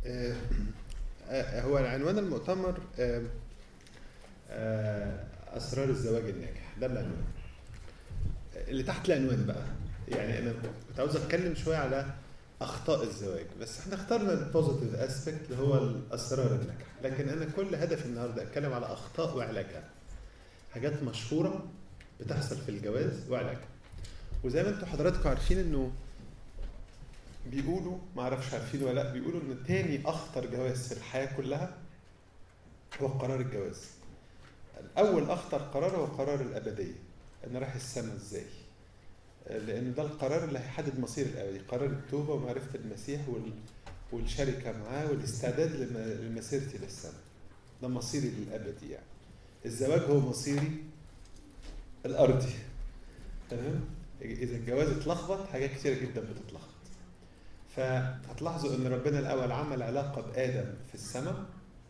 آه، آه، هو عنوان المؤتمر آه، آه، اسرار الزواج الناجح ده العنوان اللي تحت العنوان بقى يعني انا كنت عاوز اتكلم شويه على اخطاء الزواج بس احنا اخترنا البوزيتيف اسبكت اللي هو الاسرار الناجحه لكن انا كل هدفي النهارده اتكلم على اخطاء وعلاجها حاجات مشهوره بتحصل في الجواز وعلاجها وزي ما انتم حضراتكم عارفين انه بيقولوا ما اعرفش عارفين ولا لا بيقولوا ان تاني اخطر جواز في الحياه كلها هو قرار الجواز اول اخطر قرار هو قرار الابديه انا رايح السما ازاي لان ده القرار اللي هيحدد مصير الابدي قرار التوبه ومعرفه المسيح وال... والشركه معاه والاستعداد لم- لمسيرتي للسما ده مصيري للابدي يعني الزواج هو مصيري الارضي تمام اذا الجواز اتلخبط حاجات كتيره جدا بتتلخبط فهتلاحظوا ان ربنا الاول عمل علاقه بادم في السماء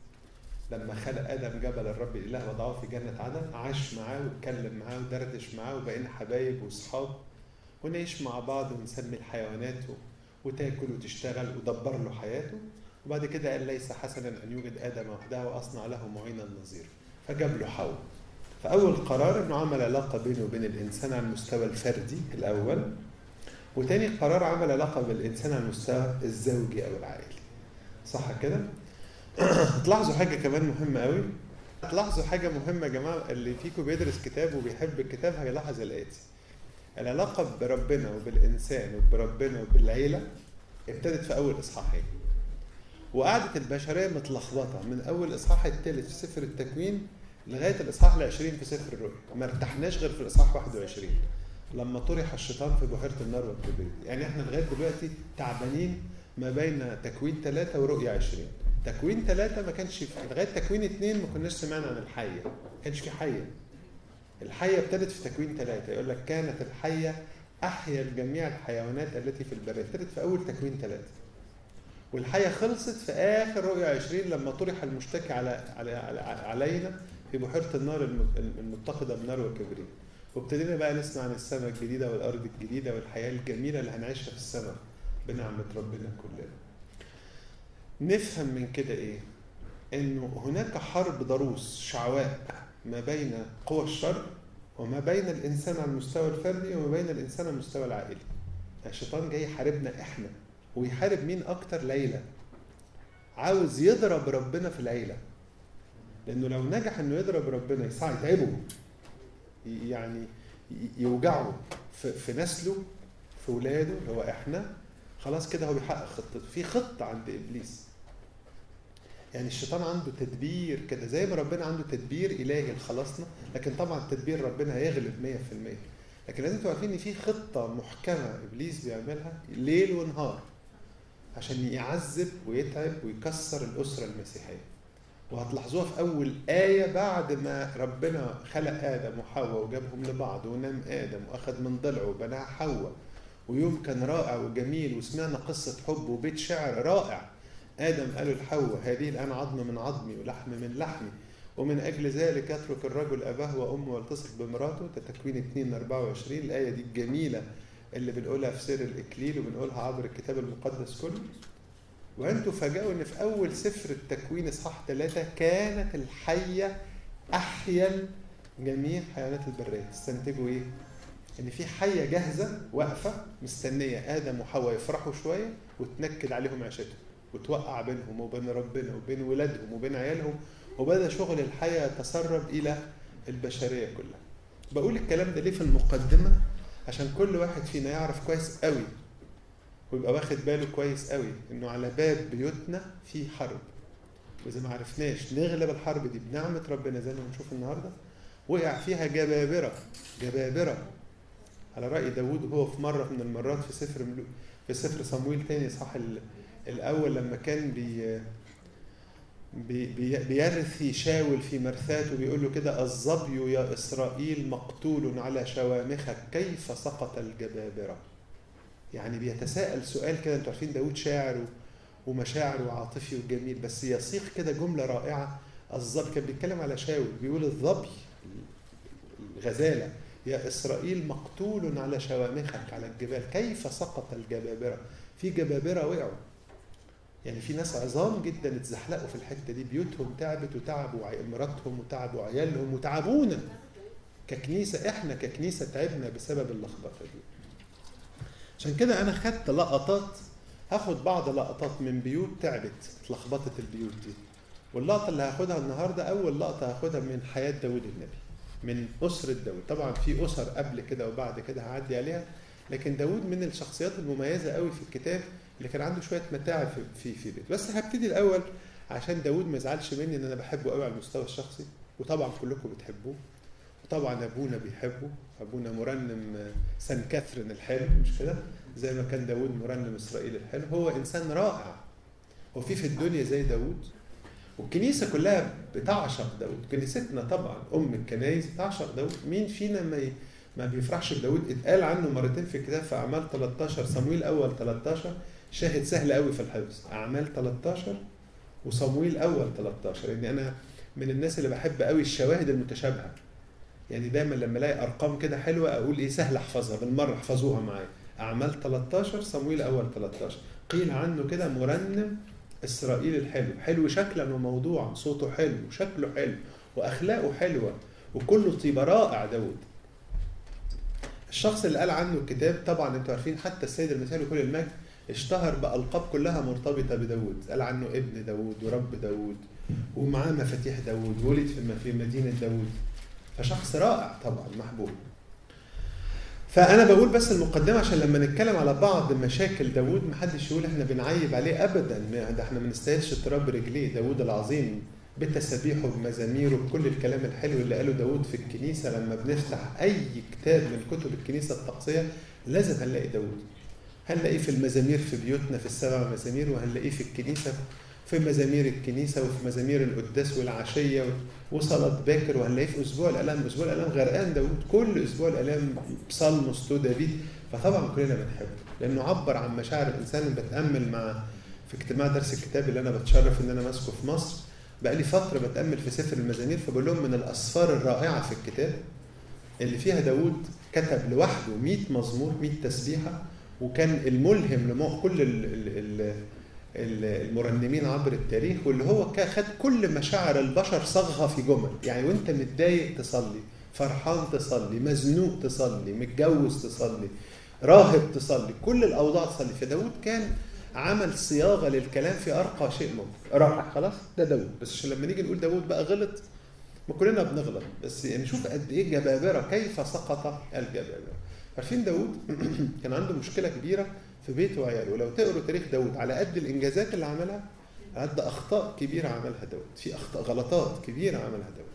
لما خلق ادم جبل الرب الاله وضعه في جنه عدن عاش معاه واتكلم معاه ودردش معاه وبقينا حبايب واصحاب ونعيش مع بعض ونسمي الحيوانات و- وتاكل وتشتغل ودبر له حياته وبعد كده قال ليس حسنا ان يوجد ادم وحده واصنع له معينا نظيرا فجاب له حواء فاول قرار انه عمل علاقه بينه وبين الانسان على المستوى الفردي الاول وتاني قرار عمل علاقه بالانسان على المستوى الزوجي او العائلي صح كده هتلاحظوا حاجه كمان مهمه قوي هتلاحظوا حاجه مهمه يا جماعه اللي فيكم بيدرس كتاب وبيحب الكتاب هيلاحظ الاتي العلاقه بربنا وبالانسان وبربنا وبالعيله ابتدت في اول اصحاحين وقعدت البشريه متلخبطه من اول اصحاح الثالث في سفر التكوين لغايه الاصحاح العشرين في سفر الرؤيا ما ارتحناش غير في الاصحاح 21 لما طرح الشيطان في بحيره النار والكبريت يعني احنا لغايه دلوقتي تعبانين ما بين تكوين ثلاثة ورؤيا 20 تكوين ثلاثة ما كانش في لغايه تكوين اثنين ما كناش سمعنا عن الحيه ما كانش في حيه الحيه ابتدت في تكوين ثلاثة يقول لك كانت الحيه احيا جميع الحيوانات التي في البريه ابتدت في اول تكوين ثلاثة والحيه خلصت في اخر رؤيا 20 لما طرح المشتكي على, على, على علينا في بحيره النار الم- المتقده بنار وكبريت وابتدينا بقى نسمع عن السماء الجديده والارض الجديده والحياه الجميله اللي هنعيشها في السماء بنعمه ربنا كلنا. نفهم من كده ايه؟ انه هناك حرب ضروس شعواء ما بين قوى الشر وما بين الانسان على المستوى الفردي وما بين الانسان على المستوى العائلي. الشيطان جاي يحاربنا احنا ويحارب مين اكتر ليلى عاوز يضرب ربنا في العيله لانه لو نجح انه يضرب ربنا يصعد يتعبه ي- يعني ي- يوجعه في, في نسله في ولاده اللي هو احنا خلاص كده هو بيحقق خطته في خطه عند ابليس يعني الشيطان عنده تدبير كده زي ما ربنا عنده تدبير الهي لخلاصنا لكن طبعا تدبير ربنا هيغلب 100% لكن لازم تبقوا عارفين ان في خطه محكمه ابليس بيعملها ليل ونهار عشان يعذب ويتعب ويكسر الاسره المسيحيه وهتلاحظوها في اول ايه بعد ما ربنا خلق ادم وحواء وجابهم لبعض ونام ادم واخذ من ضلعه وبناها حواء ويوم كان رائع وجميل وسمعنا قصه حب وبيت شعر رائع ادم قال لحواء هذه الان عظم من عظمي ولحم من لحمي ومن اجل ذلك يترك الرجل اباه وامه ويلتصق بمراته ده تكوين 2 24 الايه دي الجميله اللي بنقولها في سر الاكليل وبنقولها عبر الكتاب المقدس كله وانتوا فاجئوا ان في اول سفر التكوين اصحاح ثلاثة كانت الحية احيا جميع حيوانات البرية تستنتجوا ايه؟ ان في حية جاهزة واقفة مستنية ادم وحواء يفرحوا شوية وتنكد عليهم عيشتهم وتوقع بينهم وبين ربنا وبين ولادهم وبين عيالهم وبدا شغل الحية يتسرب الى البشرية كلها بقول الكلام ده ليه في المقدمة عشان كل واحد فينا يعرف كويس قوي ويبقى واخد باله كويس قوي انه على باب بيوتنا في حرب واذا ما عرفناش نغلب الحرب دي بنعمه ربنا زي ما بنشوف النهارده وقع فيها جبابره جبابره على راي داوود هو في مره من المرات في سفر ملو في سفر صمويل تاني صح الاول لما كان بي بي بي بيرث شاول في مرثاته بيقول له كده الظبي يا اسرائيل مقتول على شوامخك كيف سقط الجبابره يعني بيتساءل سؤال كده انتوا عارفين داود شاعر ومشاعر وعاطفي وجميل بس يصيغ كده جمله رائعه الظبي كان بيتكلم على شاول بيقول الظبي الغزاله يا اسرائيل مقتول على شوامخك على الجبال كيف سقط الجبابره في جبابره وقعوا يعني في ناس عظام جدا اتزحلقوا في الحته دي بيوتهم تعبت وتعبوا مراتهم وتعبوا عيالهم وتعبونا ككنيسه احنا ككنيسه تعبنا بسبب اللخبطه دي عشان كده انا خدت لقطات هاخد بعض لقطات من بيوت تعبت اتلخبطت البيوت دي واللقطه اللي هاخدها النهارده اول لقطه هاخدها من حياه داود النبي من اسره داود طبعا في اسر قبل كده وبعد كده هعدي عليها لكن داود من الشخصيات المميزه قوي في الكتاب اللي كان عنده شويه متاعب في في, في بيت بس هبتدي الاول عشان داود ما يزعلش مني ان انا بحبه قوي على المستوى الشخصي وطبعا كلكم بتحبوه وطبعا ابونا بيحبه ابونا مرنم سان كاثرين الحلو مش كده زي ما كان داود مرنم اسرائيل الحلو هو انسان رائع هو في في الدنيا زي داود والكنيسه كلها بتعشق داود كنيستنا طبعا ام الكنايس بتعشق داود مين فينا ما ي... ما بيفرحش بداود اتقال عنه مرتين في الكتاب في اعمال 13 صمويل اول 13 شاهد سهل قوي في الحفظ اعمال 13 وصمويل اول 13 لان يعني انا من الناس اللي بحب قوي الشواهد المتشابهه يعني دايما لما الاقي ارقام كده حلوه اقول ايه سهل احفظها بالمره احفظوها معايا اعمال 13 صمويل اول 13 قيل عنه كده مرنم اسرائيل الحلو حلو شكلا وموضوعا صوته حلو وشكله حلو واخلاقه حلوه وكله طيبه رائع داود الشخص اللي قال عنه الكتاب طبعا انتوا عارفين حتى السيد المسيح كل المجد اشتهر بألقاب كلها مرتبطة بداود قال عنه ابن داود ورب داود ومعاه مفاتيح داود ولد في مدينة داود فشخص رائع طبعا محبوب فأنا بقول بس المقدمة عشان لما نتكلم على بعض مشاكل داود محدش يقول احنا بنعيب عليه أبدا ده احنا ما نستاهلش تراب رجليه داود العظيم بتسابيحه بمزاميره بكل الكلام الحلو اللي قاله داود في الكنيسة لما بنفتح أي كتاب من كتب الكنيسة التقصية لازم هنلاقي داود هنلاقيه في المزامير في بيوتنا في السبع مزامير وهنلاقيه في الكنيسة في مزامير الكنيسة وفي مزامير القداس والعشية وصلاة باكر وهنلاقيه في أسبوع الآلام أسبوع الآلام غرقان داود كل أسبوع الآلام بصلمس تو دافيد فطبعا كلنا بنحبه لأنه عبر عن مشاعر الإنسان اللي بتأمل مع في اجتماع درس الكتاب اللي أنا بتشرف إن أنا ماسكه في مصر بقى لي فترة بتأمل في سفر المزامير فبقول لهم من الأسفار الرائعة في الكتاب اللي فيها داود كتب لوحده 100 مزمور 100 تسبيحة وكان الملهم لكل المرنمين عبر التاريخ واللي هو خد كل مشاعر البشر صاغها في جمل يعني وانت متضايق تصلي فرحان تصلي مزنوق تصلي متجوز تصلي راهب تصلي كل الاوضاع تصلي فداود كان عمل صياغه للكلام في ارقى شيء ممكن رائع خلاص ده داود بس عشان لما نيجي نقول داود بقى غلط ما كلنا بنغلط بس يعني شوف قد ايه جبابره كيف سقط الجبابره عارفين داود كان عنده مشكله كبيره في بيته وعياله ولو تقروا تاريخ داود على قد الانجازات اللي عملها على قد اخطاء كبيره عملها داود في اخطاء غلطات كبيره عملها داود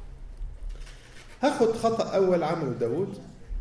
هاخد خطا اول عمله داود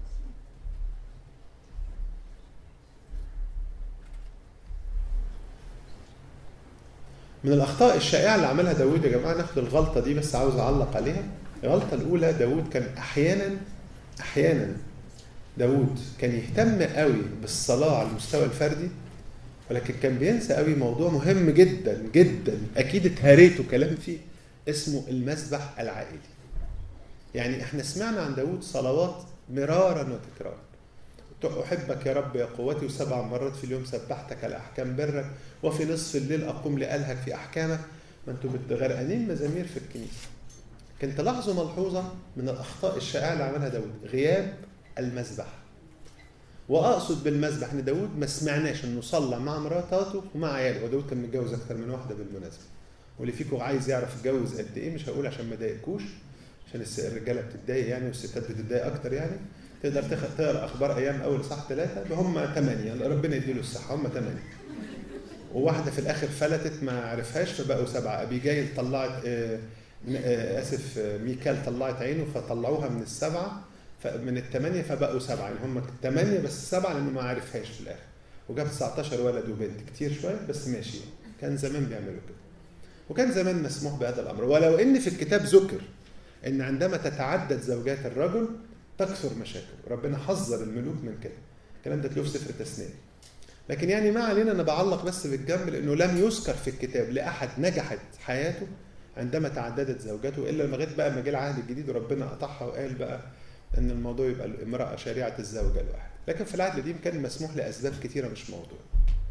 من الاخطاء الشائعه اللي عملها داود يا جماعه ناخد الغلطه دي بس عاوز اعلق عليها الغلطه الاولى داود كان احيانا احيانا داود كان يهتم قوي بالصلاة على المستوى الفردي ولكن كان بينسى قوي موضوع مهم جدا جدا أكيد اتهريتوا كلام فيه اسمه المسبح العائلي يعني احنا سمعنا عن داود صلوات مرارا وتكرارا أحبك يا رب يا قوتي وسبع مرات في اليوم سبحتك على أحكام برك وفي نصف الليل أقوم لألهك في أحكامك ما أنتم غرقانين مزامير في الكنيسة كنت تلاحظوا ملحوظة من الأخطاء الشائعة اللي عملها داود غياب المذبح واقصد بالمذبح ان داود ما سمعناش انه صلى مع مراتاته ومع عياله وداود كان متجوز اكتر من واحده بالمناسبه واللي فيكم عايز يعرف اتجوز قد ايه مش هقول عشان ما اضايقكوش عشان الرجاله بتتضايق يعني والستات بتتضايق اكتر يعني تقدر تقرا اخبار ايام اول صح ثلاثه هم ثمانيه ربنا يديله الصحه هم ثمانيه وواحده في الاخر فلتت ما عرفهاش فبقوا سبعه ابيجايل طلعت اسف ميكال طلعت عينه فطلعوها من السبعه من الثمانية فبقوا سبعة يعني هم ثمانية بس سبعة لأنه ما عرفهاش في الآخر وجاب 19 ولد وبنت كتير شوية بس ماشي كان زمان بيعملوا كده وكان زمان مسموح بهذا الأمر ولو إن في الكتاب ذكر إن عندما تتعدد زوجات الرجل تكثر مشاكل ربنا حذر الملوك من كده الكلام ده تلاقوه في سفر التثنية لكن يعني ما علينا أنا بعلق بس بالجنب لأنه لم يذكر في الكتاب لأحد نجحت حياته عندما تعددت زوجاته إلا لغاية بقى ما جه العهد الجديد وربنا قطعها وقال بقى ان الموضوع يبقى الامراه شريعه الزوجه الواحد لكن في العهد القديم كان مسموح لاسباب كثيره مش موضوع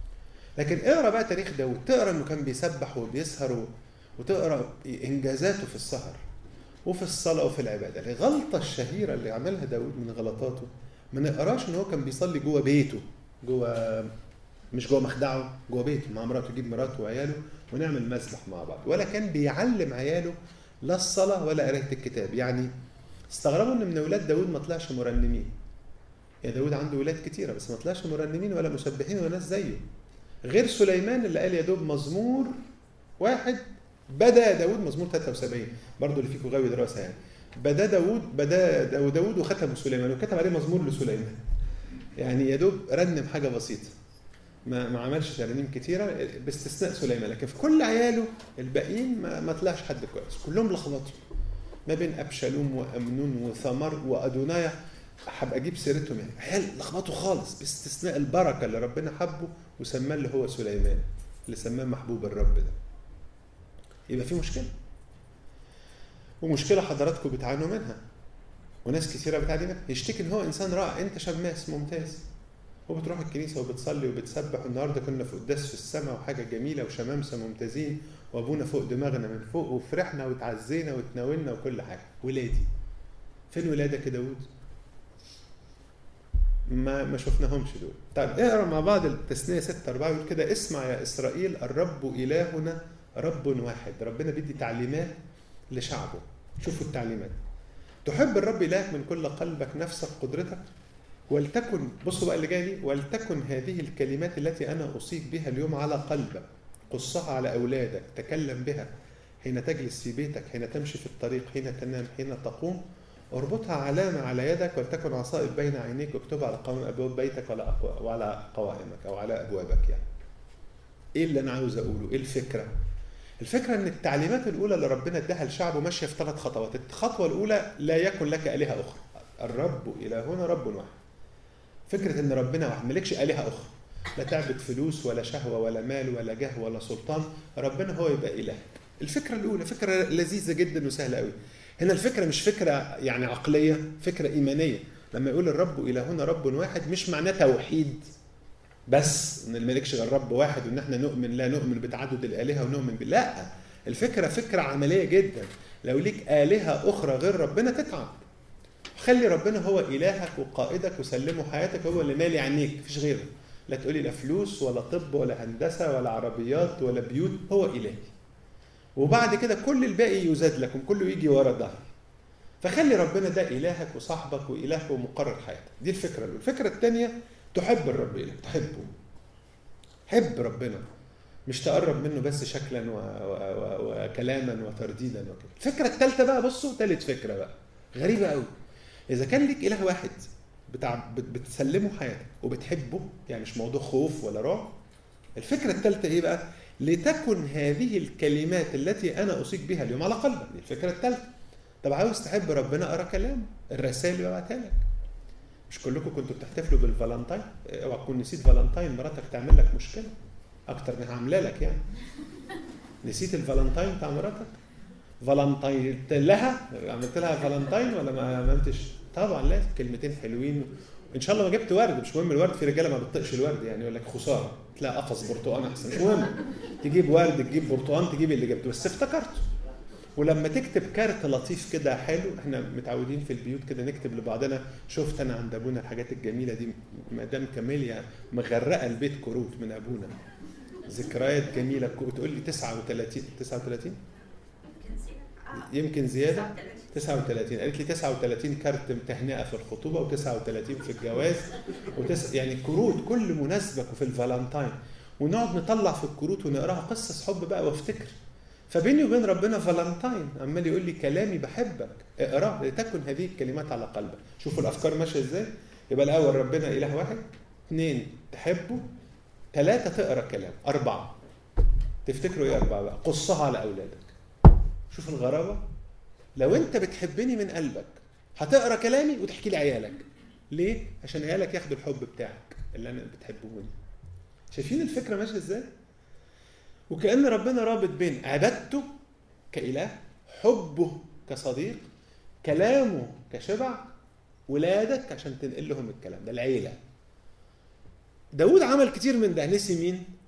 لكن اقرا بقى تاريخ داود تقرا انه كان بيسبح وبيسهر وتقرا انجازاته في السهر وفي الصلاه وفي العباده الغلطه الشهيره اللي عملها داود من غلطاته ما نقراش ان هو كان بيصلي جوه بيته جوه مش جوه مخدعه جوه بيته مع مراته يجيب مراته وعياله ونعمل مسبح مع بعض ولا كان بيعلم عياله لا الصلاه ولا قرايه الكتاب يعني استغربوا ان من اولاد داود ما طلعش مرنمين يا داود عنده ولاد كتيره بس ما طلعش مرنمين ولا مسبحين ولا ناس زيه غير سليمان اللي قال يا دوب مزمور واحد بدا داود مزمور 73 برضه اللي فيكم غاوي دراسه يعني بدا داود بدا داود وختم سليمان وكتب عليه مزمور لسليمان يعني يا دوب رنم حاجه بسيطه ما ما عملش ترانيم كتيره باستثناء سليمان لكن في كل عياله الباقيين ما, ما طلعش حد كويس كلهم لخبطوا ما بين ابشالوم وامنون وثمر وادونايا هبقى اجيب سيرتهم يعني عيال لخبطوا خالص باستثناء البركه اللي ربنا حبه وسماه اللي هو سليمان اللي سماه محبوب الرب ده يبقى في مشكله ومشكله حضراتكم بتعانوا منها وناس كثيره بتعاني منها يشتكي ان هو انسان رائع انت شماس ممتاز وبتروح الكنيسه وبتصلي وبتسبح النهارده كنا في قداس في السماء وحاجه جميله وشمامسه ممتازين وابونا فوق دماغنا من فوق وفرحنا وتعزينا وتناولنا وكل حاجه ولادي فين ولادك يا داوود؟ ما ما شفناهمش دول طيب اقرا مع بعض التثنيه 6 4 يقول كده اسمع يا اسرائيل الرب الهنا رب واحد ربنا بيدي تعليمات لشعبه شوفوا التعليمات تحب الرب الهك من كل قلبك نفسك قدرتك ولتكن بصوا بقى اللي جاي دي ولتكن هذه الكلمات التي انا اوصيك بها اليوم على قلبك قصها على اولادك تكلم بها حين تجلس في بيتك حين تمشي في الطريق حين تنام حين تقوم اربطها علامة على يدك ولتكن عصائب بين عينيك واكتبها على قوائم أبواب بيتك وعلى وعلى قوائمك أو على أبوابك يعني. إيه اللي أنا عاوز أقوله؟ إيه الفكرة؟ الفكرة إن التعليمات الأولى اللي ربنا اداها لشعبه ماشية في ثلاث خطوات، الخطوة الأولى لا يكن لك آلهة أخرى. الرب إلهنا رب واحد. فكرة إن ربنا واحد مالكش آلهة أخرى. لا تعبد فلوس ولا شهوة ولا مال ولا جاه ولا سلطان، ربنا هو يبقى إلهك. الفكرة الأولى فكرة لذيذة جدا وسهلة قوي. هنا الفكرة مش فكرة يعني عقلية فكرة إيمانية لما يقول الرب إلهنا رب واحد مش معناه توحيد بس ان الملكش غير رب واحد وان احنا نؤمن لا نؤمن بتعدد الالهه ونؤمن ب... لا الفكره فكره عمليه جدا لو ليك الهه اخرى غير ربنا تتعب خلي ربنا هو الهك وقائدك وسلمه حياتك هو اللي مالي عينيك مفيش غيره لا تقولي لا فلوس ولا طب ولا هندسه ولا عربيات ولا بيوت هو الهي وبعد كده كل الباقي يزاد لكم كله يجي ورا ظهري فخلي ربنا ده الهك وصاحبك والهك ومقرر حياتك دي الفكره الاولى الفكره الثانيه تحب الرب إلهك تحبه حب ربنا مش تقرب منه بس شكلا و... و... و... وكلاما وترديدا وكده الفكره الثالثه بقى بصوا ثالث فكره بقى غريبه قوي اذا كان ليك اله واحد بتاع بتسلمه حياتك وبتحبه يعني مش موضوع خوف ولا رعب الفكره الثالثه ايه بقى لتكن هذه الكلمات التي انا اوصيك بها اليوم على قلبك دي الفكره الثالثه طب عاوز تحب ربنا اقرا كلام الرسائل اللي ببعتها لك مش كلكم كنتوا بتحتفلوا بالفالنتاين اوعى تكون نسيت فالنتاين مراتك تعمل لك مشكله اكتر من عامله لك يعني نسيت الفالنتاين بتاع مراتك فالنتاين لها عملت لها فالنتاين ولا ما عملتش طبعا لازم كلمتين حلوين ان شاء الله ما جبت ورد مش مهم الورد في رجاله ما بتطقش الورد يعني يقول لك خساره تلاقي قفص برتقان احسن مش مهم تجيب ورد تجيب برتقان تجيب اللي جبته بس افتكرته ولما تكتب كارت لطيف كده حلو احنا متعودين في البيوت كده نكتب لبعضنا شفت انا عند ابونا الحاجات الجميله دي مدام كاميليا مغرقه البيت كروت من ابونا ذكريات جميله وتقول لي 39 39 يمكن زياده 39 قالت لي 39 كارت تهنئه في الخطوبه و39 في الجواز وتس... يعني كروت كل مناسبه في الفالنتاين ونقعد نطلع في الكروت ونقراها قصص حب بقى وافتكر فبيني وبين ربنا فالنتاين عمال يقول لي كلامي بحبك اقراه لتكن هذه الكلمات على قلبك شوفوا الافكار ماشيه ازاي يبقى الاول ربنا اله واحد اثنين تحبه ثلاثه تقرا كلام اربعه تفتكروا ايه اربعه بقى قصها على اولادك شوف الغرابه لو انت بتحبني من قلبك هتقرا كلامي وتحكي لي عيالك ليه عشان عيالك ياخدوا الحب بتاعك اللي انا بتحبوني شايفين الفكره ماشيه ازاي وكأن ربنا رابط بين عبادته كإله حبه كصديق كلامه كشبع ولادك عشان تنقل لهم الكلام ده العيلة داود عمل كتير من ده نسي مين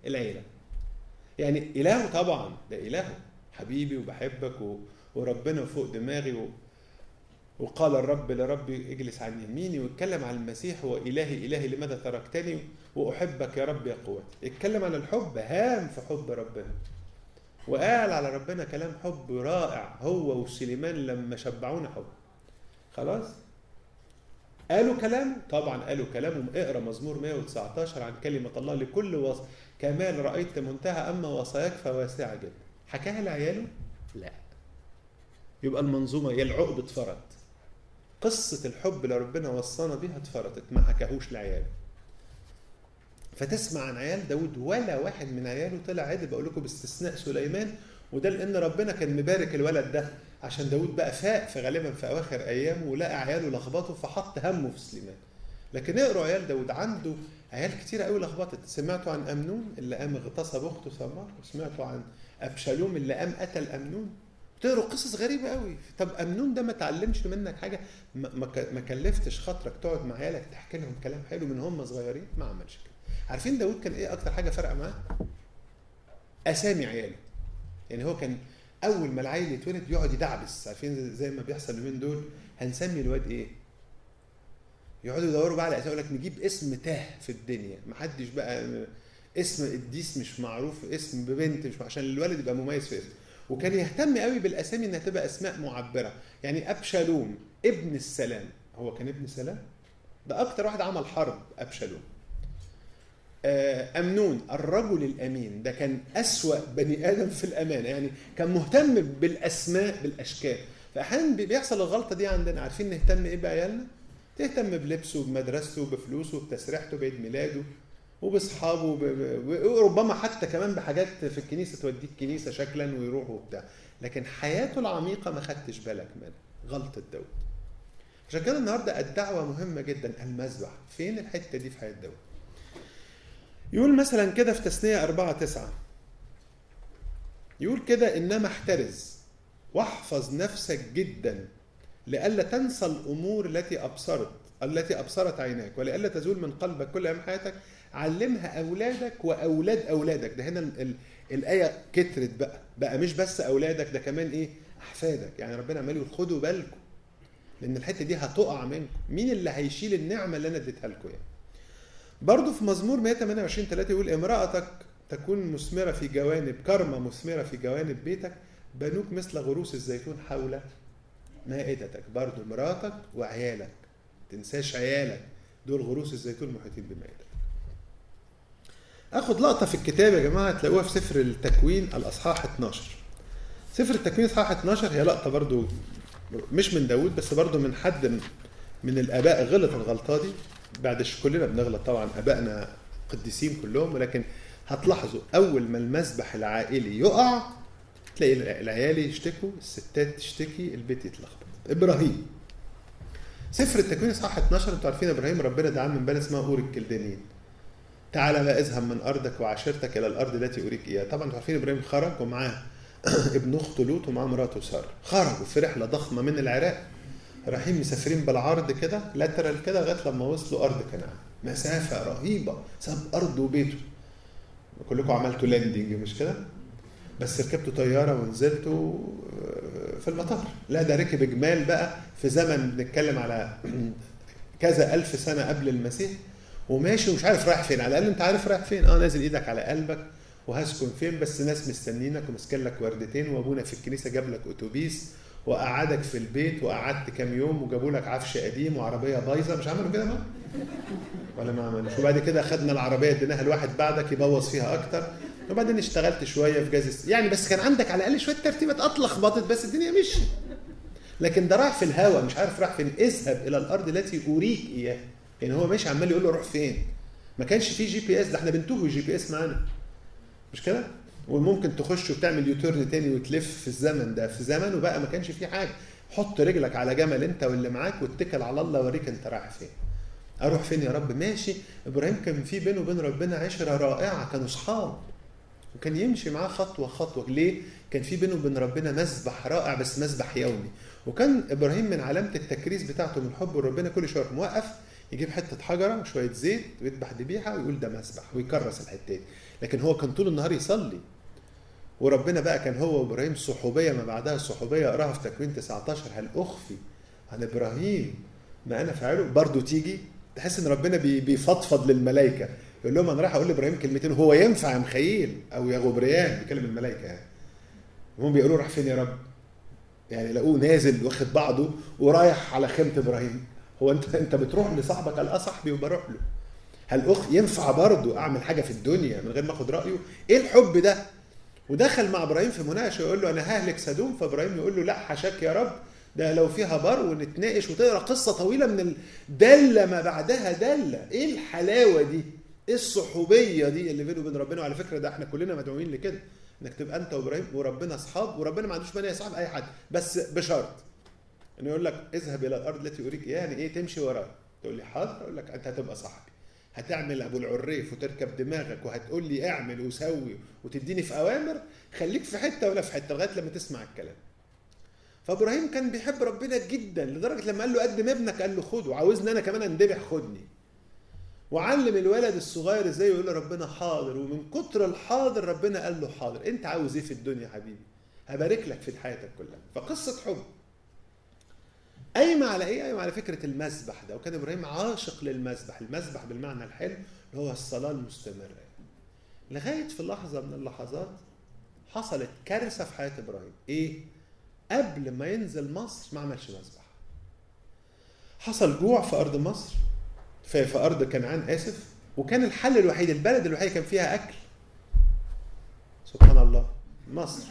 العيله يعني الهه طبعا ده الهه حبيبي وبحبك و... وربنا فوق دماغي و... وقال الرب لربي اجلس عن يميني واتكلم عن المسيح والهي الهي لماذا تركتني واحبك يا رب يا قوتي اتكلم عن الحب هام في حب ربنا وقال على ربنا كلام حب رائع هو وسليمان لما شبعونا حب خلاص قالوا كلام طبعا قالوا كلامهم اقرا مزمور 119 عن كلمه الله لكل وص... كمال رايت منتهى اما وصاياك فواسعه جدا حكاها لعياله لا يبقى المنظومه هي العقد اتفرط قصه الحب اللي ربنا وصانا بيها اتفرطت ما حكاهوش لعياله فتسمع عن عيال داود ولا واحد من عياله طلع عدل بقول لكم باستثناء سليمان وده لان ربنا كان مبارك الولد ده عشان داود بقى فاق في غالبا في اواخر ايامه ولقى عياله لخبطه فحط همه في سليمان لكن اقروا عيال داود عنده عيال كتير قوي لخبطت سمعتوا عن امنون اللي قام اغتصب اخته ثمار وسمعتوا عن ابشالوم اللي قام قتل امنون تقروا قصص غريبه قوي طب امنون ده ما اتعلمش منك حاجه ما, ما كلفتش خاطرك تقعد مع عيالك تحكي لهم كلام حلو من هم صغيرين ما عملش كده عارفين داود كان ايه اكتر حاجه فارقه معاه اسامي عياله يعني هو كان اول ما العيل يتولد يقعد يدعبس عارفين زي ما بيحصل اليومين دول هنسمي الواد ايه يقعدوا يدوروا بقى على اسامي يقول لك نجيب اسم تاه في الدنيا محدش بقى اسم قديس مش معروف اسم ببنت مش عشان الولد يبقى مميز في اسمه وكان يهتم قوي بالاسامي انها تبقى اسماء معبره يعني ابشالوم ابن السلام هو كان ابن سلام ده اكتر واحد عمل حرب ابشالوم أمنون الرجل الأمين ده كان أسوأ بني آدم في الأمانة يعني كان مهتم بالأسماء بالأشكال فأحيانا بيحصل الغلطة دي عندنا عارفين نهتم إيه بعيالنا؟ تهتم بلبسه وبمدرسته وبفلوسه وبتسريحته بعيد ميلاده وبأصحابه وربما حتى كمان بحاجات في الكنيسة توديه الكنيسة شكلا ويروح وبتاع لكن حياته العميقة ما خدتش بالك منها غلطة داود عشان كده النهارده الدعوة مهمة جدا المذبح فين الحتة دي في حياة داود؟ يقول مثلا كده في تثنية أربعة تسعة يقول كده إنما احترز واحفظ نفسك جدا لئلا تنسى الأمور التي أبصرت التي أبصرت عيناك ولئلا تزول من قلبك كل أيام حياتك علمها أولادك وأولاد أولادك ده هنا ال ال الآية كترت بقى بقى مش بس أولادك ده كمان إيه أحفادك يعني ربنا عمال يقول خدوا بالكم لأن الحتة دي هتقع منكم مين اللي هيشيل النعمة اللي أنا اديتها لكم يعني برضه في مزمور 128 3 يقول امرأتك تكون مثمرة في جوانب كرمة مثمرة في جوانب بيتك بنوك مثل غروس الزيتون حول مائدتك برضه مراتك وعيالك تنساش عيالك دول غروس الزيتون محيطين بمائدتك اخد لقطة في الكتاب يا جماعة تلاقوها في سفر التكوين الاصحاح 12 سفر التكوين اصحاح 12 هي لقطة برضه مش من داود بس برضه من حد من الاباء غلط الغلطة دي بعد كلنا بنغلط طبعا ابائنا قديسين كلهم ولكن هتلاحظوا اول ما المسبح العائلي يقع تلاقي العيال يشتكوا الستات تشتكي البيت يتلخبط ابراهيم سفر التكوين اصحاح 12 انتوا عارفين ابراهيم ربنا دعاه من بلد اسمها اور الكلدانيين تعالى بقى اذهب من ارضك وعشيرتك الى الارض التي اريك اياها طبعا انتوا عارفين ابراهيم خرج ومعاه ابن اخته لوط ومعاه مراته ساره خرجوا في رحله ضخمه من العراق رايحين مسافرين بالعرض كده لاترال كده لغايه لما وصلوا ارض كنعان مسافه رهيبه ساب ارضه وبيته كلكم عملتوا لاندنج مش كده بس ركبتوا طياره ونزلتوا في المطار لا ده ركب جمال بقى في زمن بنتكلم على كذا ألف سنة قبل المسيح وماشي ومش عارف رايح فين على الأقل أنت عارف رايح فين أه نازل إيدك على قلبك وهسكن فين بس ناس مستنينك وماسكين لك وردتين وأبونا في الكنيسة جاب لك أتوبيس وقعدك في البيت وقعدت كام يوم وجابوا لك عفش قديم وعربيه بايظه مش عملوا كده بقى؟ ولا ما عملوش وبعد كده خدنا العربيه اديناها لواحد بعدك يبوظ فيها اكتر وبعدين اشتغلت شويه في جاز يعني بس كان عندك على الاقل شويه ترتيبات اتلخبطت بس الدنيا مشي لكن ده راح في الهواء مش عارف راح فين اذهب الى الارض التي اريك اياها يعني هو ماشي عمال يقول له روح فين ما كانش فيه جي بي اس ده احنا بنتوه جي بي اس معانا مش كده وممكن تخش وتعمل يوتيرن تاني وتلف في الزمن ده في زمن وبقى ما كانش فيه حاجه حط رجلك على جمل انت واللي معاك واتكل على الله وريك انت رايح فين اروح فين يا رب ماشي ابراهيم كان في بينه وبين ربنا عشره رائعه كانوا اصحاب وكان يمشي معاه خطوه خطوه ليه كان في بينه وبين ربنا مسبح رائع بس مسبح يومي وكان ابراهيم من علامه التكريس بتاعته من حب ربنا كل شويه موقف يجيب حته حجره وشويه زيت ويذبح ذبيحه ويقول ده مسبح ويكرس الحتات لكن هو كان طول النهار يصلي وربنا بقى كان هو وابراهيم صحوبيه ما بعدها الصحوبيه اقراها في تكوين 19 هل اخفي عن ابراهيم ما انا فاعله برضه تيجي تحس ان ربنا بي- بيفضفض للملائكه يقول لهم انا رايح اقول لابراهيم كلمتين هو ينفع يا مخيل او يا غبريان بيكلم الملائكه يعني هم بيقولوا راح فين يا رب يعني لقوه نازل واخد بعضه ورايح على خيمه ابراهيم هو انت انت بتروح لصاحبك قال اه صاحبي وبروح له هل اخ ينفع برضه اعمل حاجه في الدنيا من غير ما اخد رايه ايه الحب ده ودخل مع ابراهيم في مناقشه يقول له انا ههلك سدوم فابراهيم يقول له لا حشاك يا رب ده لو فيها بر ونتناقش وتقرا قصه طويله من الدله ما بعدها دله ايه الحلاوه دي ايه الصحوبيه دي اللي بينه وبين ربنا وعلى فكره ده احنا كلنا مدعوين لكده انك تبقى انت وابراهيم وربنا اصحاب وربنا ما عندوش مانع يصاحب اي حد بس بشرط انه يقول لك اذهب الى الارض التي اريك اياها يعني ايه تمشي ورايا تقول لي حاضر اقول لك انت هتبقى صاحبي هتعمل ابو العريف وتركب دماغك وهتقول لي اعمل وسوي وتديني في اوامر خليك في حته ولا في حته لغايه لما تسمع الكلام فابراهيم كان بيحب ربنا جدا لدرجه لما قال له قدم ابنك قال له خده عاوزني انا كمان اندبح خدني وعلم الولد الصغير ازاي يقول لربنا حاضر ومن كتر الحاضر ربنا قال له حاضر انت عاوز ايه في الدنيا يا حبيبي هبارك لك في حياتك كلها فقصه حب قايمه على ايه؟ قايمه على فكره المسبح ده وكان ابراهيم عاشق للمسبح، المسبح بالمعنى الحلو اللي هو الصلاه المستمره. لغايه في لحظه من اللحظات حصلت كارثه في حياه ابراهيم، ايه؟ قبل ما ينزل مصر ما عملش مسبح. حصل جوع في ارض مصر في, في ارض كنعان اسف وكان الحل الوحيد البلد الوحيد كان فيها اكل. سبحان الله مصر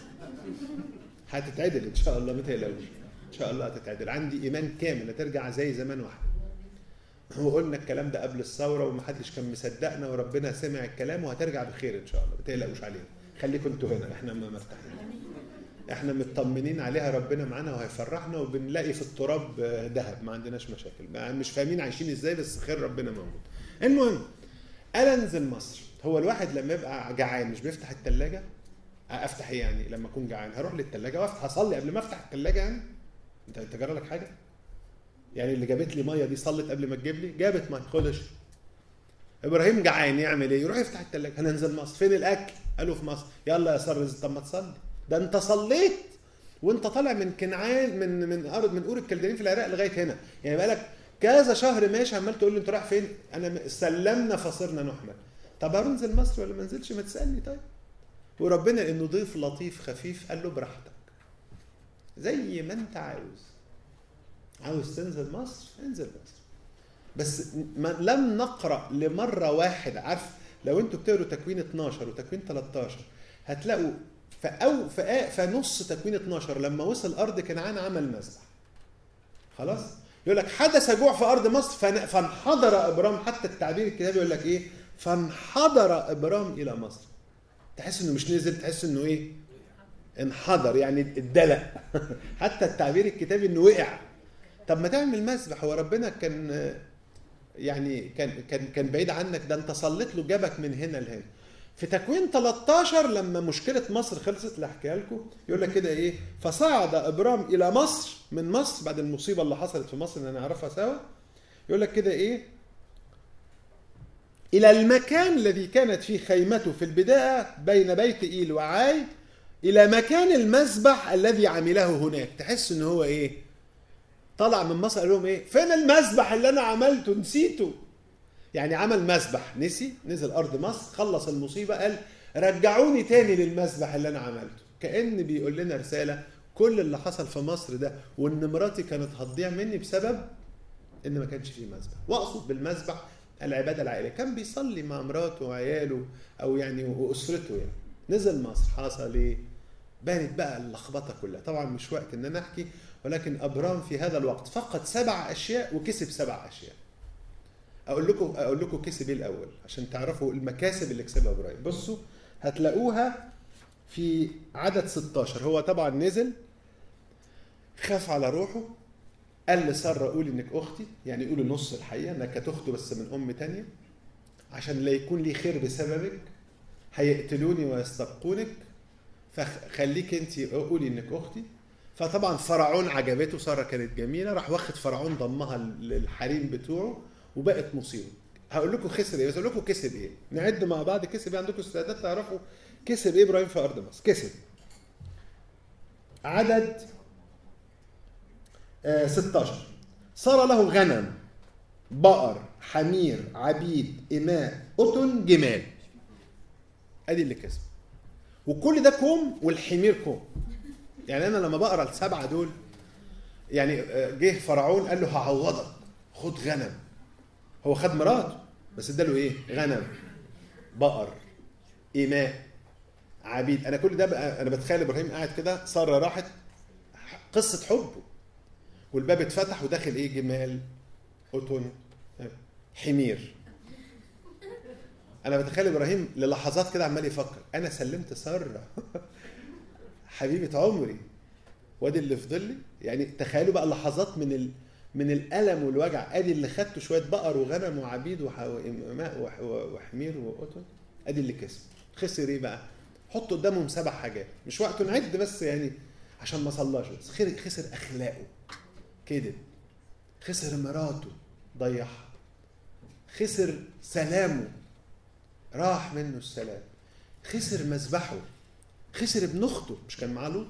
هتتعدل ان شاء الله ما تقلقوش. ان شاء الله هتتعدل عندي ايمان كامل هترجع زي زمان واحد وقلنا الكلام ده قبل الثوره ومحدش كان مصدقنا وربنا سمع الكلام وهترجع بخير ان شاء الله ما تقلقوش علينا خليكم انتوا هنا احنا ما مرتاحين احنا مطمنين عليها ربنا معانا وهيفرحنا وبنلاقي في التراب ذهب ما عندناش مشاكل ما- مش فاهمين عايشين ازاي بس خير ربنا موجود المهم انا انزل مصر هو الواحد لما يبقى جعان مش بيفتح الثلاجه افتح ايه يعني لما اكون جعان هروح للثلاجه وافتح اصلي قبل ما افتح الثلاجه يعني انت انت جرى لك حاجه يعني اللي جابت لي ميه دي صلت قبل ما تجيب لي جابت ميه خد اشرب ابراهيم جعان يعمل ايه يروح يفتح الثلاجه هننزل مصر فين الاكل قالوا في مصر يلا يا سار رزق طب ما تصلي ده انت صليت وانت طالع من كنعان من من ارض من اور الكلدانيين في العراق لغايه هنا يعني بقالك كذا شهر ماشي عمال تقول لي انت رايح فين انا م- سلمنا فصرنا نحمل طب هنزل مصر ولا ما انزلش ما تسالني طيب وربنا انه ضيف لطيف خفيف قال له براحتك زي ما انت عاوز عاوز تنزل مصر انزل مصر بس ما لم نقرا لمره واحده عارف لو انتوا بتقروا تكوين 12 وتكوين 13 هتلاقوا في أو في, آ- في نص تكوين 12 لما وصل ارض كنعان عمل مذبح خلاص يقول لك حدث جوع في ارض مصر فن- فانحدر ابرام حتى التعبير الكتابي يقول لك ايه فانحدر ابرام الى مصر تحس انه مش نزل تحس انه ايه انحدر يعني اتدلق حتى التعبير الكتابي انه وقع طب ما تعمل مسبح هو ربنا كان يعني كان كان كان بعيد عنك ده انت صليت له جابك من هنا لهنا في تكوين 13 لما مشكله مصر خلصت اللي احكيها لكم يقول لك كده ايه فصعد ابرام الى مصر من مصر بعد المصيبه اللي حصلت في مصر اللي نعرفها سوا يقول لك كده ايه الى المكان الذي كانت فيه خيمته في البدايه بين بيت ايل وعاي الى مكان المذبح الذي عمله هناك تحس ان هو ايه طلع من مصر قال لهم ايه فين المذبح اللي انا عملته نسيته يعني عمل مذبح نسي نزل ارض مصر خلص المصيبه قال رجعوني تاني للمذبح اللي انا عملته كان بيقول لنا رساله كل اللي حصل في مصر ده وان مراتي كانت هتضيع مني بسبب ان ما كانش فيه مذبح واقصد بالمذبح العباده العائليه كان بيصلي مع مراته وعياله او يعني واسرته يعني نزل مصر حصل ايه بانت بقى اللخبطه كلها طبعا مش وقت ان انا احكي ولكن ابرام في هذا الوقت فقد سبع اشياء وكسب سبع اشياء اقول لكم اقول لكم كسب ايه الاول عشان تعرفوا المكاسب اللي كسبها ابراهيم بصوا هتلاقوها في عدد 16 هو طبعا نزل خاف على روحه قال لساره قولي انك اختي يعني قولي نص الحقيقه انك كانت اخته بس من ام تانية عشان لا يكون لي خير بسببك هيقتلوني ويستبقونك فخليك انت قولي انك اختي فطبعا فرعون عجبته ساره كانت جميله راح واخد فرعون ضمها للحريم بتوعه وبقت مصيبه هقول لكم خسر ايه بس اقول لكم كسب ايه نعد مع بعض كسب ايه عندكم استعداد تعرفوا كسب ايه ابراهيم في ارض مصر كسب عدد آه 16 صار له غنم بقر حمير عبيد إماء أتن جمال ادي اللي كسب وكل ده كوم والحمير كوم يعني انا لما بقرا السبعه دول يعني جه فرعون قال له هعوضك خد غنم هو خد مراته بس اداله ايه غنم بقر إماء عبيد انا كل ده بقى انا بتخيل ابراهيم قاعد كده ساره راحت قصه حبه والباب اتفتح وداخل ايه جمال أتن حمير انا بتخيل ابراهيم للحظات كده عمال يفكر انا سلمت ساره حبيبه عمري وادي اللي في ظلي يعني تخيلوا بقى لحظات من ال... من الالم والوجع ادي اللي خدته شويه بقر وغنم وعبيد وماء وح... وحمير وقطن ادي اللي كسب خسر ايه بقى حط قدامهم سبع حاجات مش وقته نعد بس يعني عشان ما صلاش بس خسر اخلاقه كده خسر مراته ضيعها خسر سلامه راح منه السلام خسر مذبحه خسر ابن اخته مش كان معاه لوط